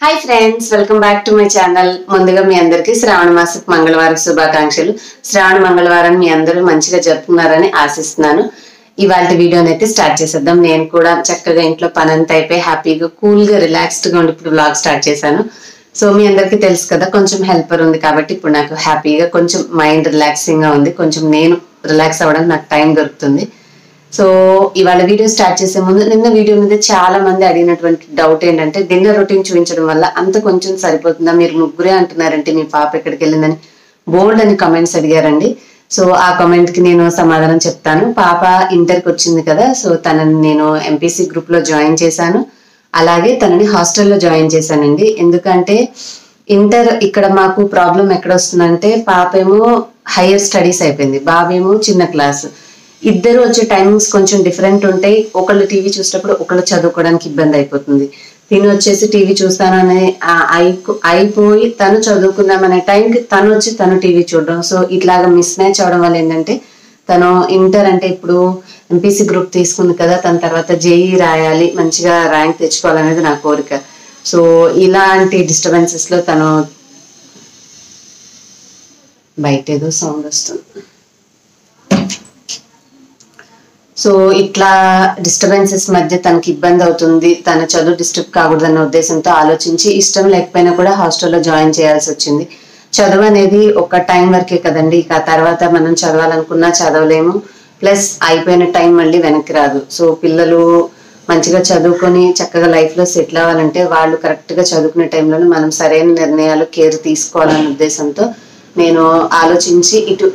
hi friends welcome back to my channel ముందుగా మీ అందరికీ శ్రావణ మాస మంగళవారం శుభాకాంక్షలు శ్రావణ మంగళవారం మీ అందరూ మంచిగా జరుపుకున్నారని ఆశిస్తున్నాను ఇవాళ వీడియోని అయితే స్టార్ట్ చేసేద్దాం నేను కూడా చక్కగా ఇంట్లో పని అంతా అయిపోయి హ్యాపీగా కూల్గా రిలాక్స్డ్గా ఉండి ఇప్పుడు బ్లాగ్ స్టార్ట్ చేశాను సో మీ అందరికీ తెలుసు కదా కొంచెం హెల్పర్ ఉంది కాబట్టి ఇప్పుడు నాకు హ్యాపీగా కొంచెం మైండ్ రిలాక్సింగ్గా ఉంది కొంచెం నేను రిలాక్స్ అవ్వడానికి నాకు టైం దొరుకుతుంది సో ఇవాళ వీడియో స్టార్ట్ చేసే ముందు నిన్న వీడియో మీద చాలా మంది అడిగినటువంటి డౌట్ ఏంటంటే డిన్నర్ రొటీన్ చూపించడం వల్ల అంత కొంచెం సరిపోతుందా మీరు ముగ్గురే అంటున్నారంటే మీ పాప ఎక్కడికి వెళ్ళిందని బోల్డ్ అని కమెంట్స్ అడిగారండి సో ఆ కమెంట్ కి నేను సమాధానం చెప్తాను పాప ఇంటర్కి వచ్చింది కదా సో తనని నేను ఎంపీసీ గ్రూప్ లో జాయిన్ చేశాను అలాగే తనని హాస్టల్లో జాయిన్ చేశానండి ఎందుకంటే ఇంటర్ ఇక్కడ మాకు ప్రాబ్లం ఎక్కడ వస్తుందంటే పాప ఏమో హైయర్ స్టడీస్ అయిపోయింది బాబేమో చిన్న క్లాస్ ఇద్దరు వచ్చే టైమింగ్స్ కొంచెం డిఫరెంట్ ఉంటాయి ఒకళ్ళు టీవీ చూసేటప్పుడు ఒకళ్ళు చదువుకోవడానికి ఇబ్బంది అయిపోతుంది తిని వచ్చేసి టీవీ చూస్తాననే ఆ అయిపో- అయిపోయి తను చదువుకుందామనే టైంకి తను వచ్చి తను టీవీ చూడడం సో ఇట్లాగా మిస్ మ్యాచ్ అవడం వల్ల ఏంటంటే తను ఇంటర్ అంటే ఇప్పుడు ఎంపీసీ గ్రూప్ తీసుకుంది కదా తన తర్వాత జేఈ రాయాలి మంచిగా ర్యాంక్ తెచ్చుకోవాలనేది నా కోరిక సో ఇలాంటి డిస్టర్బెన్సెస్ లో తను బయట ఏదో సౌండ్ వస్తుంది సో ఇట్లా డిస్టర్బెన్సెస్ మధ్య తనకి ఇబ్బంది అవుతుంది తన చదువు డిస్టర్బ్ కాకూడదన్న ఉద్దేశంతో ఆలోచించి ఇష్టం లేకపోయినా కూడా హాస్టల్లో జాయిన్ చేయాల్సి వచ్చింది చదువు అనేది ఒక టైం వరకే కదండి ఇక ఆ తర్వాత మనం చదవాలనుకున్నా చదవలేము ప్లస్ అయిపోయిన టైం మళ్ళీ వెనక్కి రాదు సో పిల్లలు మంచిగా చదువుకొని చక్కగా లైఫ్ లో సెటిల్ అవ్వాలంటే వాళ్ళు కరెక్ట్ గా చదువుకునే టైంలోనే మనం సరైన నిర్ణయాలు కేర్ తీసుకోవాలన్న ఉద్దేశంతో నేను ఆలోచించి ఇటు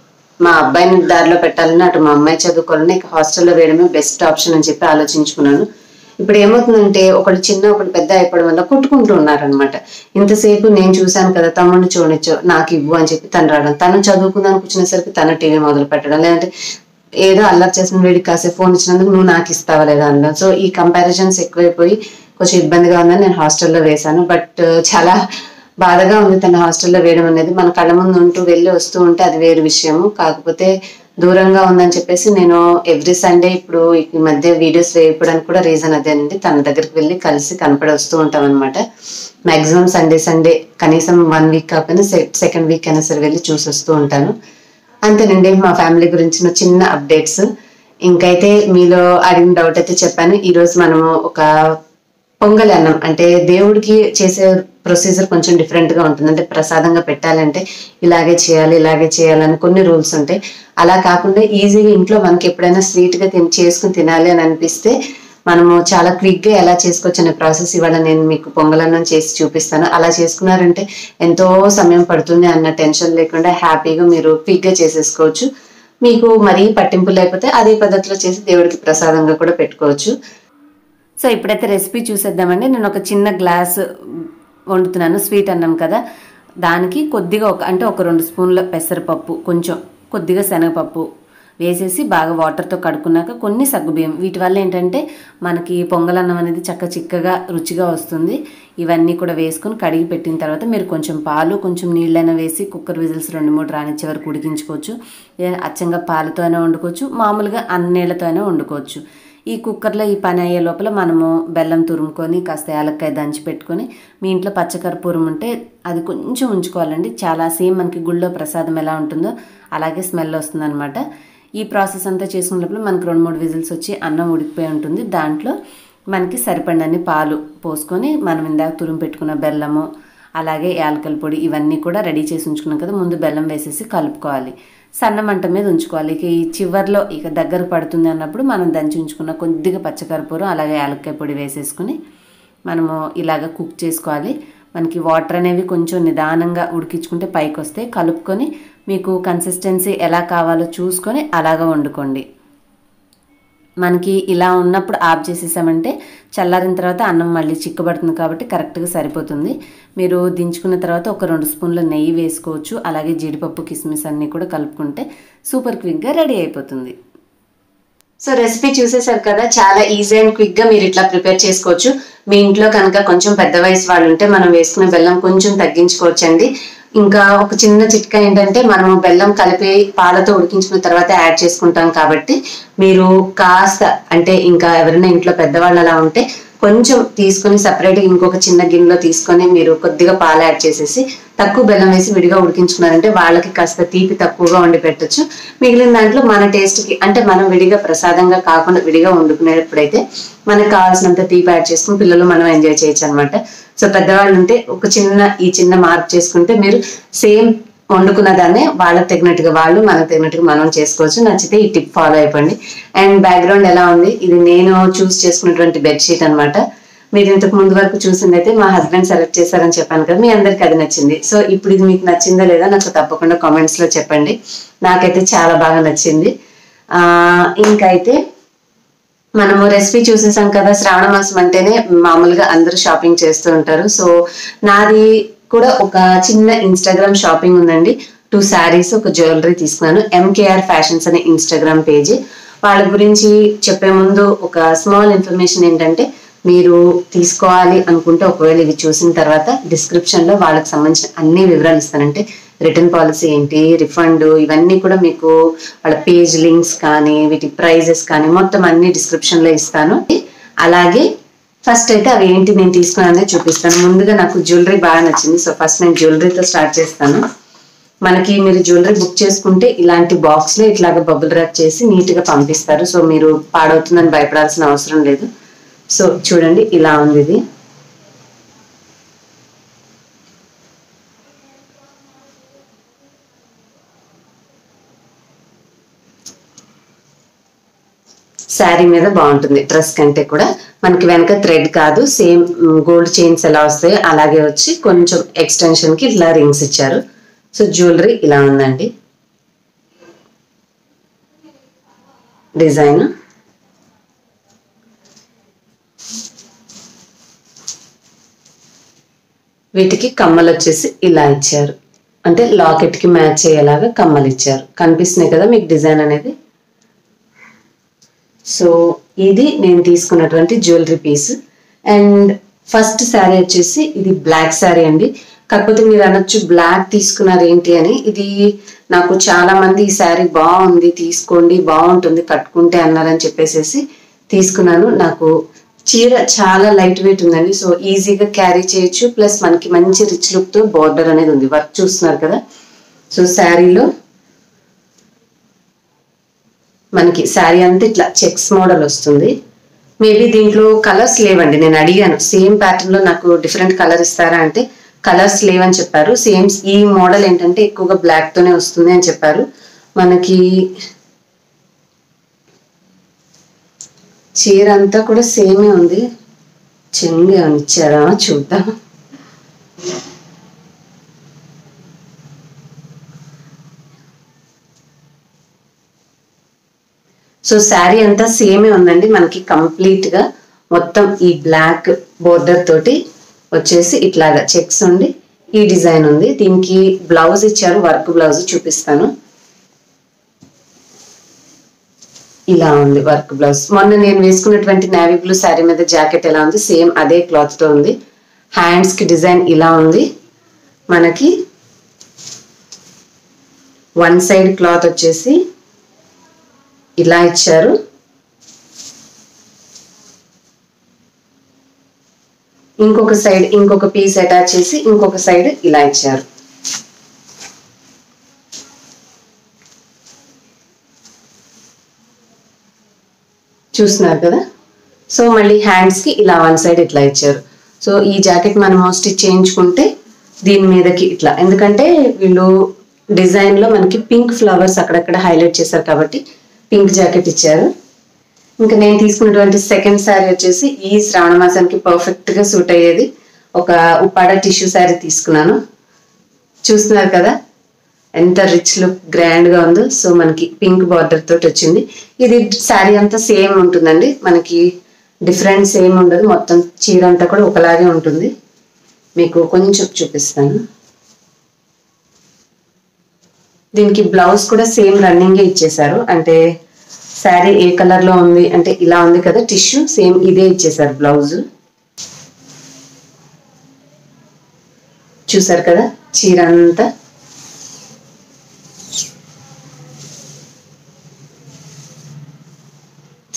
మా అబ్బాయిని దారిలో పెట్టాలని అటు మా అమ్మాయి చదువుకోవాలని ఇక హాస్టల్లో వేయడమే బెస్ట్ ఆప్షన్ అని చెప్పి ఆలోచించుకున్నాను ఇప్పుడు ఏమవుతుందంటే ఒకడు చిన్న ఒకడు పెద్ద అయిపోవడం వల్ల కొట్టుకుంటూ ఉన్నారనమాట ఇంతసేపు నేను చూశాను కదా తమ్ముడిని చూడొచ్చు నాకు ఇవ్వు అని చెప్పి తను రావడం తను చదువుకుందానికి కూర్చునేసరికి తను టీవీ మొదలు పెట్టడం లేదంటే ఏదో అల్లరి చేసిన వీడికి కాసేపు ఫోన్ ఇచ్చినందుకు నువ్వు నాకు ఇస్తావా లేదా అనడం సో ఈ కంపారిజన్స్ ఎక్కువైపోయి కొంచెం ఇబ్బందిగా ఉందని నేను హాస్టల్లో వేశాను బట్ చాలా బాధగా ఉంది తన హాస్టల్లో వేయడం అనేది మన కళ్ళ ముందు ఉంటూ వెళ్ళి వస్తూ ఉంటే అది వేరు విషయము కాకపోతే దూరంగా ఉందని చెప్పేసి నేను ఎవ్రీ సండే ఇప్పుడు ఈ మధ్య వీడియోస్ వేయడానికి కూడా రీజన్ అదేనండి తన దగ్గరికి వెళ్ళి కలిసి కనపడి వస్తూ ఉంటాం అనమాట మాక్సిమం సండే సండే కనీసం వన్ వీక్ కాకపోయినా సెకండ్ వీక్ అయినా సరే వెళ్ళి చూసి వస్తూ ఉంటాను అంతేనండి మా ఫ్యామిలీ గురించిన చిన్న అప్డేట్స్ ఇంకైతే మీలో అడిగిన డౌట్ అయితే చెప్పాను ఈ రోజు మనము ఒక పొంగలి అన్నం అంటే దేవుడికి చేసే ప్రొసీజర్ కొంచెం డిఫరెంట్ గా ఉంటుంది అంటే ప్రసాదంగా పెట్టాలంటే ఇలాగే చేయాలి ఇలాగే చేయాలని కొన్ని రూల్స్ ఉంటాయి అలా కాకుండా ఈజీగా ఇంట్లో మనకి ఎప్పుడైనా స్వీట్ గా తిని చేసుకుని తినాలి అని అనిపిస్తే మనము చాలా క్విక్ గా ఎలా చేసుకోవచ్చు అనే ప్రాసెస్ ఇవాళ నేను మీకు పొంగలన్నం చేసి చూపిస్తాను అలా చేసుకున్నారంటే ఎంతో సమయం పడుతుంది అన్న టెన్షన్ లేకుండా హ్యాపీగా మీరు క్విక్ గా చేసేసుకోవచ్చు మీకు మరీ పట్టింపు లేకపోతే అదే పద్ధతిలో చేసి దేవుడికి ప్రసాదంగా కూడా పెట్టుకోవచ్చు సో ఇప్పుడైతే రెసిపీ చూసేద్దామండి నేను ఒక చిన్న గ్లాస్ వండుతున్నాను స్వీట్ అన్నం కదా దానికి కొద్దిగా ఒక అంటే ఒక రెండు స్పూన్ల పెసరపప్పు కొంచెం కొద్దిగా శనగపప్పు వేసేసి బాగా వాటర్తో కడుక్కున్నాక కొన్ని సగ్గుబియ్యం వీటి వల్ల ఏంటంటే మనకి పొంగలన్నం అనేది చక్క చిక్కగా రుచిగా వస్తుంది ఇవన్నీ కూడా వేసుకొని కడిగి పెట్టిన తర్వాత మీరు కొంచెం పాలు కొంచెం నీళ్ళైనా వేసి కుక్కర్ విజిల్స్ రెండు మూడు రానిచ్చే వరకు ఉడికించుకోవచ్చు లేదా అచ్చంగా పాలతో అయినా వండుకోవచ్చు మామూలుగా అన్నేళ్లతో అయినా వండుకోవచ్చు ఈ కుక్కర్లో ఈ పని అయ్యే లోపల మనము బెల్లం తురుముకొని కాస్త యాలక్కాయ దంచి పెట్టుకొని మీ ఇంట్లో పచ్చకర్పూరం ఉంటే అది కొంచెం ఉంచుకోవాలండి చాలా సేమ్ మనకి గుళ్ళో ప్రసాదం ఎలా ఉంటుందో అలాగే స్మెల్ వస్తుందన్నమాట ఈ ప్రాసెస్ అంతా చేసుకున్న లోపల మనకి రెండు మూడు విజిల్స్ వచ్చి అన్నం ఉడికిపోయి ఉంటుంది దాంట్లో మనకి సరిపడినన్ని పాలు పోసుకొని మనం ఇందాక తురుము పెట్టుకున్న బెల్లము అలాగే యాలకల పొడి ఇవన్నీ కూడా రెడీ చేసి ఉంచుకున్నాం కదా ముందు బెల్లం వేసేసి కలుపుకోవాలి సన్న మంట మీద ఉంచుకోవాలి ఇక ఈ చివర్లో ఇక దగ్గర పడుతుంది అన్నప్పుడు మనం దంచి ఉంచుకున్న కొద్దిగా పచ్చకర్పూరం అలాగే యాలక్కాయ పొడి వేసేసుకుని మనము ఇలాగ కుక్ చేసుకోవాలి మనకి వాటర్ అనేవి కొంచెం నిదానంగా ఉడికించుకుంటే పైకి వస్తే కలుపుకొని మీకు కన్సిస్టెన్సీ ఎలా కావాలో చూసుకొని అలాగ వండుకోండి మనకి ఇలా ఉన్నప్పుడు ఆఫ్ చేసేసామంటే చల్లారిన తర్వాత అన్నం మళ్ళీ చిక్కబడుతుంది కాబట్టి కరెక్ట్గా సరిపోతుంది మీరు దించుకున్న తర్వాత ఒక రెండు స్పూన్ల నెయ్యి వేసుకోవచ్చు అలాగే జీడిపప్పు కిస్మిస్ అన్నీ కూడా కలుపుకుంటే సూపర్ క్విక్గా రెడీ అయిపోతుంది సో రెసిపీ చూసేసారు కదా చాలా ఈజీ అండ్ క్విక్ గా మీరు ఇట్లా ప్రిపేర్ చేసుకోవచ్చు మీ ఇంట్లో కనుక కొంచెం పెద్ద వయసు వాళ్ళు ఉంటే మనం వేసుకునే బెల్లం కొంచెం తగ్గించుకోవచ్చు అండి ఇంకా ఒక చిన్న చిట్కా ఏంటంటే మనము బెల్లం కలిపి పాలతో ఉడికించుకున్న తర్వాత యాడ్ చేసుకుంటాం కాబట్టి మీరు కాస్త అంటే ఇంకా ఎవరైనా ఇంట్లో పెద్దవాళ్ళు అలా ఉంటే కొంచెం తీసుకొని సపరేట్గా ఇంకొక చిన్న గిన్నెలో తీసుకొని మీరు కొద్దిగా పాలు యాడ్ చేసేసి తక్కువ బెల్లం వేసి విడిగా ఉడికించుకున్నారంటే వాళ్ళకి కాస్త తీపి తక్కువగా వండి పెట్టొచ్చు మిగిలిన దాంట్లో మన టేస్ట్కి అంటే మనం విడిగా ప్రసాదంగా కాకుండా విడిగా వండుకునేటప్పుడైతే మనకు కావాల్సినంత తీపి యాడ్ చేసుకుని పిల్లలు మనం ఎంజాయ్ చేయొచ్చు అనమాట సో పెద్దవాళ్ళు ఉంటే ఒక చిన్న ఈ చిన్న మార్క్ చేసుకుంటే మీరు సేమ్ వండుకున్న దాన్నే వాళ్ళకి తగినట్టుగా వాళ్ళు మనకు తగినట్టుగా మనం చేసుకోవచ్చు నచ్చితే ఈ టిప్ ఫాలో అయిపోండి అండ్ బ్యాక్గ్రౌండ్ ఎలా ఉంది ఇది నేను చూస్ చేసుకున్నటువంటి బెడ్షీట్ అన్నమాట మీరు ఇంతకు ముందు వరకు చూసిందైతే మా హస్బెండ్ సెలెక్ట్ చేశారని చెప్పాను కదా మీ అందరికి అది నచ్చింది సో ఇప్పుడు ఇది మీకు నచ్చిందా లేదా నాకు తప్పకుండా కామెంట్స్ లో చెప్పండి నాకైతే చాలా బాగా నచ్చింది ఆ ఇంకైతే మనము రెసిపీ చూసేసాం కదా శ్రావణ మాసం అంటేనే మామూలుగా అందరూ షాపింగ్ చేస్తూ ఉంటారు సో నాది కూడా ఒక చిన్న ఇన్స్టాగ్రామ్ షాపింగ్ ఉందండి టూ శారీస్ ఒక జ్యువెలరీ తీసుకున్నాను ఎంకేఆర్ ఫ్యాషన్స్ అనే ఇన్స్టాగ్రామ్ పేజ్ వాళ్ళ గురించి చెప్పే ముందు ఒక స్మాల్ ఇన్ఫర్మేషన్ ఏంటంటే మీరు తీసుకోవాలి అనుకుంటే ఒకవేళ ఇవి చూసిన తర్వాత డిస్క్రిప్షన్ లో వాళ్ళకి సంబంధించిన అన్ని వివరాలు ఇస్తానంటే రిటర్న్ పాలసీ ఏంటి రిఫండ్ ఇవన్నీ కూడా మీకు వాళ్ళ పేజ్ లింక్స్ కానీ వీటి ప్రైజెస్ కానీ మొత్తం అన్ని డిస్క్రిప్షన్ లో ఇస్తాను అలాగే ఫస్ట్ అయితే అవి ఏంటి నేను తీసుకున్నానే చూపిస్తాను ముందుగా నాకు జ్యువెలరీ బాగా నచ్చింది సో ఫస్ట్ నేను జ్యువెలరీతో స్టార్ట్ చేస్తాను మనకి మీరు జ్యువెలరీ బుక్ చేసుకుంటే ఇలాంటి బాక్స్ లో ఇట్లాగ బబుల్ ర్యాప్ చేసి నీట్ గా పంపిస్తారు సో మీరు పాడవుతుందని భయపడాల్సిన అవసరం లేదు సో చూడండి ఇలా ఉంది ఇది శారీ మీద బాగుంటుంది డ్రెస్ కంటే కూడా మనకి వెనక థ్రెడ్ కాదు సేమ్ గోల్డ్ చైన్స్ ఎలా వస్తాయో అలాగే వచ్చి కొంచెం ఎక్స్టెన్షన్ కి ఇట్లా రింగ్స్ ఇచ్చారు సో జ్యువెలరీ ఇలా ఉందండి డిజైన్ వీటికి కమ్మలు వచ్చేసి ఇలా ఇచ్చారు అంటే లాకెట్ కి మ్యాచ్ అయ్యేలాగా కమ్మలు ఇచ్చారు కనిపిస్తున్నాయి కదా మీకు డిజైన్ అనేది సో ఇది నేను తీసుకున్నటువంటి jewellery piece and first sari వచ్చేసి ఇది బ్లాక్ శారీ అండి కాకపోతే మీరు అనొచ్చు బ్లాక్ తీసుకున్నారు ఏంటి అని ఇది నాకు చాలా మంది ఈ శారీ బాగుంది తీసుకోండి బాగుంటుంది కట్టుకుంటే అన్నారని చెప్పేసి తీసుకున్నాను నాకు చీర చాలా లైట్ వెయిట్ ఉందండి సో ఈజీగా క్యారీ చేయొచ్చు ప్లస్ మనకి మంచి రిచ్ లుక్ తో బార్డర్ అనేది ఉంది వర్క్ చూస్తున్నారు కదా సో శారీలో మనకి శారీ అంతా ఇట్లా చెక్స్ మోడల్ వస్తుంది మేబీ దీంట్లో కలర్స్ లేవండి నేను అడిగాను సేమ్ ప్యాటర్న్ లో నాకు డిఫరెంట్ కలర్ ఇస్తారా అంటే కలర్స్ లేవని చెప్పారు సేమ్ ఈ మోడల్ ఏంటంటే ఎక్కువగా బ్లాక్ తోనే వస్తుంది అని చెప్పారు మనకి చీర అంతా కూడా సేమే ఉంది చెంగు ఏమైనా ఇచ్చారా చూద్దాం సో శారీ అంతా సేమే ఉందండి మనకి కంప్లీట్ గా మొత్తం ఈ బ్లాక్ బోర్డర్ తోటి వచ్చేసి ఇట్లాగా చెక్స్ ఉండి ఈ డిజైన్ ఉంది దీనికి బ్లౌజ్ ఇచ్చారు వర్క్ బ్లౌజ్ చూపిస్తాను ఇలా ఉంది వర్క్ బ్లౌజ్ మొన్న నేను వేసుకున్నటువంటి నేవీ బ్లూ శారీ మీద జాకెట్ ఎలా ఉంది సేమ్ అదే క్లాత్ తో ఉంది హ్యాండ్స్ కి డిజైన్ ఇలా ఉంది మనకి వన్ సైడ్ క్లాత్ వచ్చేసి ఇలా ఇచ్చారు ఇంకొక సైడ్ ఇంకొక పీస్ అటాచ్ చేసి ఇంకొక సైడ్ ఇలా ఇచ్చారు చూస్తున్నారు కదా సో మళ్ళీ హ్యాండ్స్ కి ఇలా వన్ సైడ్ ఇట్లా ఇచ్చారు సో ఈ జాకెట్ మనం స్టిచ్ చేయించుకుంటే దీని మీదకి ఇట్లా ఎందుకంటే వీళ్ళు డిజైన్ లో మనకి పింక్ ఫ్లవర్స్ అక్కడక్కడ హైలైట్ చేశారు కాబట్టి పింక్ జాకెట్ ఇచ్చారు ఇంకా నేను తీసుకున్నటువంటి సెకండ్ శారీ వచ్చేసి ఈ శ్రావణ మాసానికి పర్ఫెక్ట్ గా సూట్ అయ్యేది ఒక ఉప్పాడ టిష్యూ శారీ తీసుకున్నాను చూస్తున్నారు కదా ఎంత రిచ్ లుక్ గ్రాండ్ గా ఉందో సో మనకి పింక్ బార్డర్ తోటి వచ్చింది ఇది శారీ అంతా సేమ్ ఉంటుందండి మనకి డిఫరెంట్ సేమ్ ఉండదు మొత్తం చీర అంతా కూడా ఒకలాగే ఉంటుంది మీకు కొంచెం చూపిస్తాను దీనికి బ్లౌజ్ కూడా సేమ్ రన్నింగ్ ఇచ్చేసారు అంటే శారీ ఏ కలర్ లో ఉంది అంటే ఇలా ఉంది కదా టిష్యూ సేమ్ ఇదే ఇచ్చేసారు బ్లౌజ్ చూసారు కదా చీర అంతా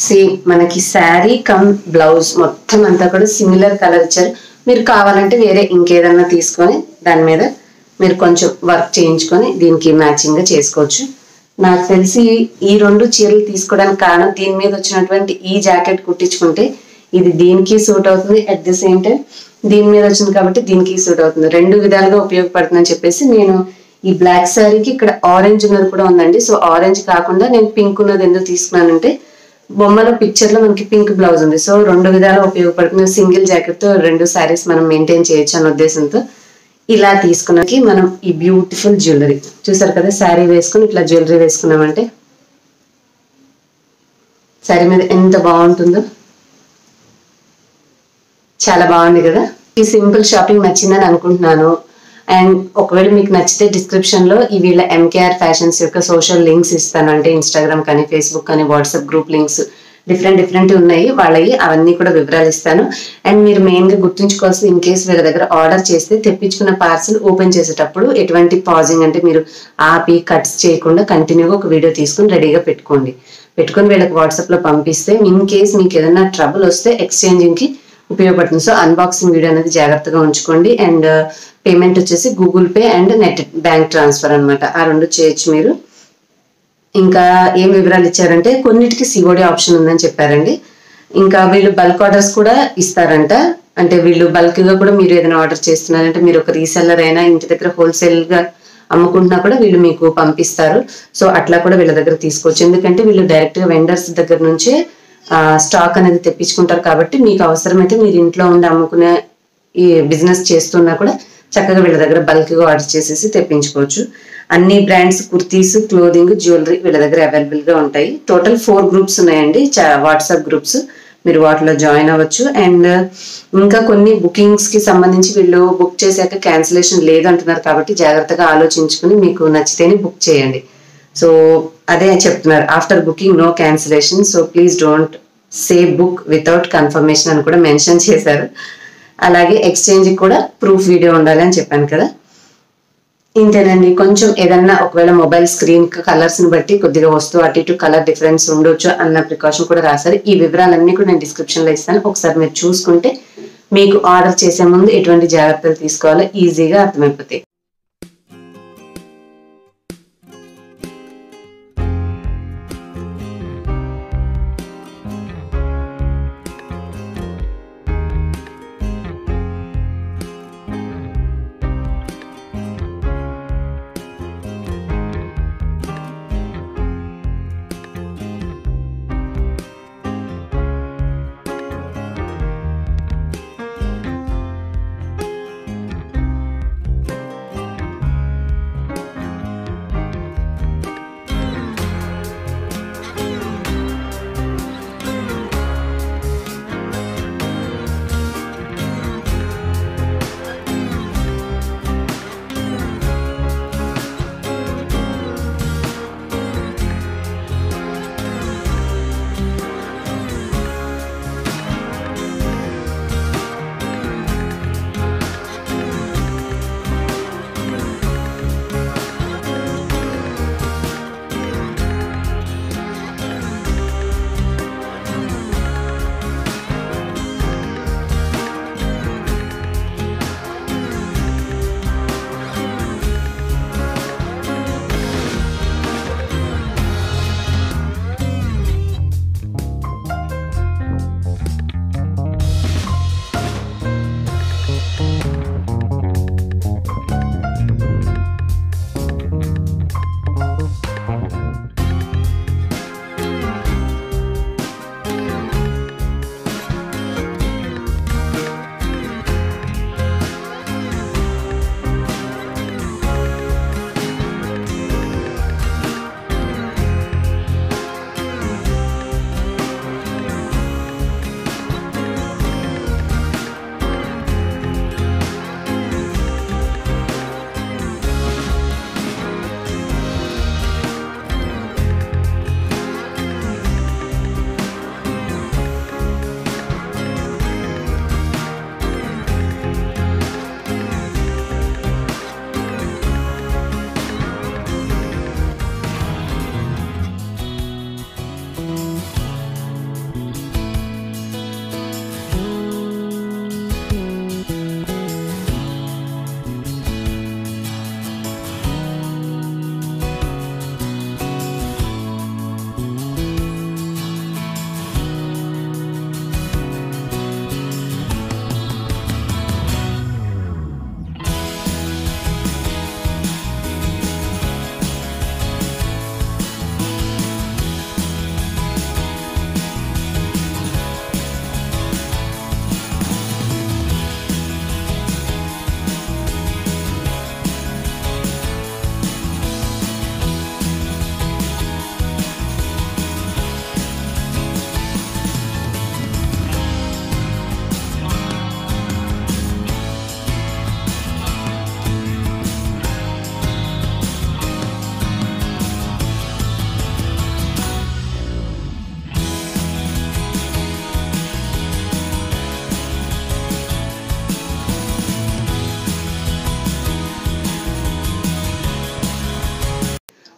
సేమ్ మనకి శారీ కమ్ బ్లౌజ్ మొత్తం అంతా కూడా సిమిలర్ కలర్ ఇచ్చారు మీరు కావాలంటే వేరే ఇంకేదన్నా తీసుకొని దాని మీద మీరు కొంచెం వర్క్ చేయించుకొని దీనికి మ్యాచింగ్ గా చేసుకోవచ్చు నాకు తెలిసి ఈ రెండు చీరలు తీసుకోవడానికి కారణం దీని మీద వచ్చినటువంటి ఈ జాకెట్ కుట్టించుకుంటే ఇది దీనికి సూట్ అవుతుంది అట్ ది సేమ్ టైం దీని మీద వచ్చింది కాబట్టి దీనికి సూట్ అవుతుంది రెండు విధాలుగా ఉపయోగపడుతుందని చెప్పేసి నేను ఈ బ్లాక్ శారీకి ఇక్కడ ఆరెంజ్ ఉన్నది కూడా ఉందండి సో ఆరెంజ్ కాకుండా నేను పింక్ ఉన్నది ఎందుకు తీసుకున్నానంటే బొమ్మలో పిక్చర్ లో మనకి పింక్ బ్లౌజ్ ఉంది సో రెండు విధాలు ఉపయోగపడుతుంది సింగిల్ జాకెట్ తో రెండు శారీస్ మనం మెయింటైన్ చేయొచ్చు అనే ఉద్దేశంతో ఇలా తీసుకున్నకి మనం ఈ బ్యూటిఫుల్ జ్యువెలరీ చూసారు కదా శారీ వేసుకుని ఇట్లా జ్యువెలరీ వేసుకున్నామంటే శారీ మీద ఎంత బాగుంటుందో చాలా బాగుంది కదా ఈ సింపుల్ షాపింగ్ నచ్చిందని అనుకుంటున్నాను అండ్ ఒకవేళ మీకు నచ్చితే డిస్క్రిప్షన్ లో ఈ వీళ్ళ ఎంకేఆర్ ఫ్యాషన్స్ యొక్క సోషల్ లింక్స్ ఇస్తాను అంటే ఇన్స్టాగ్రామ్ కానీ ఫేస్బుక్ కానీ WhatsApp group links different different ఉన్నాయి వాళ్ళవి అవన్నీ కూడా వివరాలు ఇస్తాను అండ్ మీరు మెయిన్ గా గుర్తుంచుకోవాల్సింది ఇన్ కేసు వీళ్ళ దగ్గర ఆర్డర్ చేస్తే తెప్పించుకున్న పార్సల్ ఓపెన్ చేసేటప్పుడు ఎటువంటి పాజింగ్ అంటే మీరు ఆపి కట్స్ చేయకుండా కంటిన్యూగా ఒక వీడియో తీసుకుని రెడీగా పెట్టుకోండి పెట్టుకొని వీళ్ళకి వాట్సాప్ లో పంపిస్తే ఇన్ కేస్ మీకు ఏదైనా ట్రబుల్ వస్తే ఎక్స్చేంజింగ్ కి ఉపయోగపడుతుంది సో అన్బాక్సింగ్ వీడియో అనేది జాగ్రత్తగా ఉంచుకోండి అండ్ పేమెంట్ వచ్చేసి Google Pay and net bank transfer అన్నమాట ఆ రెండు చేయొచ్చు మీరు ఇంకా ఏం వివరాలు ఇచ్చారంటే కొన్నిటికి సిఓడి ఆప్షన్ ఉందని చెప్పారండి ఇంకా వీళ్ళు బల్క్ ఆర్డర్స్ కూడా ఇస్తారంట అంటే వీళ్ళు బల్క్ గా కూడా మీరు ఏదైనా ఆర్డర్ చేస్తున్నారంటే మీరు ఒక రీసెల్లర్ అయినా ఇంటి దగ్గర హోల్సేల్ గా అమ్ముకుంటున్నా కూడా వీళ్ళు మీకు పంపిస్తారు సో అట్లా కూడా వీళ్ళ దగ్గర తీసుకోవచ్చు ఎందుకంటే వీళ్ళు డైరెక్ట్ గా వెండర్స్ దగ్గర నుంచే స్టాక్ అనేది తెప్పించుకుంటారు కాబట్టి మీకు అవసరమైతే మీరు ఇంట్లో ఉండి అమ్ముకునే ఈ బిజినెస్ చేస్తున్నా కూడా చక్కగా వీళ్ళ దగ్గర బల్క్ గా ఆర్డర్ చేసేసి తెప్పించుకోవచ్చు అన్ని బ్రాండ్స్ కుర్తీస్ క్లోదింగ్ జ్యువెలరీ వీళ్ళ దగ్గర అవైలబుల్ గా ఉంటాయి టోటల్ ఫోర్ గ్రూప్స్ ఉన్నాయండి వాట్సాప్ గ్రూప్స్ మీరు వాటిలో జాయిన్ అవ్వచ్చు అండ్ ఇంకా కొన్ని బుకింగ్స్ కి సంబంధించి వీళ్ళు బుక్ చేశాక క్యాన్సిలేషన్ లేదు అంటున్నారు కాబట్టి జాగ్రత్తగా ఆలోచించుకుని మీకు నచ్చితేనే బుక్ చేయండి సో అదే చెప్తున్నారు after booking no cancellation so please don't say book without confirmation అని కూడా మెన్షన్ చేశారు అలాగే ఎక్స్చేంజ్ కూడా ప్రూఫ్ వీడియో ఉండాలి అని చెప్పాను కదా ఇంతేనండి కొంచెం ఏదన్నా ఒకవేళ మొబైల్ స్క్రీన్ కలర్స్ ని బట్టి కొద్దిగా వస్తువు అటు ఇటు కలర్ డిఫరెన్స్ ఉండొచ్చు అన్న ప్రికాషన్ కూడా రాశారు ఈ వివరాలన్నీ కూడా నేను డిస్క్రిప్షన్ లో ఇస్తాను ఒకసారి మీరు చూసుకుంటే మీకు ఆర్డర్ చేసే ముందు ఎటువంటి జాగ్రత్తలు తీసుకోవాలో ఈజీగా అర్థమైపోతాయి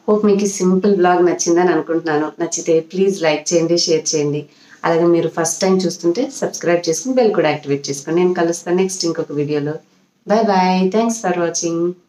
హోప్ మీకు సింపుల్ బ్లాగ్ నచ్చిందని అనుకుంటున్నాను నచ్చితే ప్లీజ్ లైక్ చేయండి షేర్ చేయండి అలాగే మీరు ఫస్ట్ టైం చూస్తుంటే సబ్స్క్రైబ్ చేసుకుని బెల్ కూడా యాక్టివేట్ చేసుకోండి నేను కలుస్తాను నెక్స్ట్ ఇంకొక వీడియోలో bye bye thanks for watching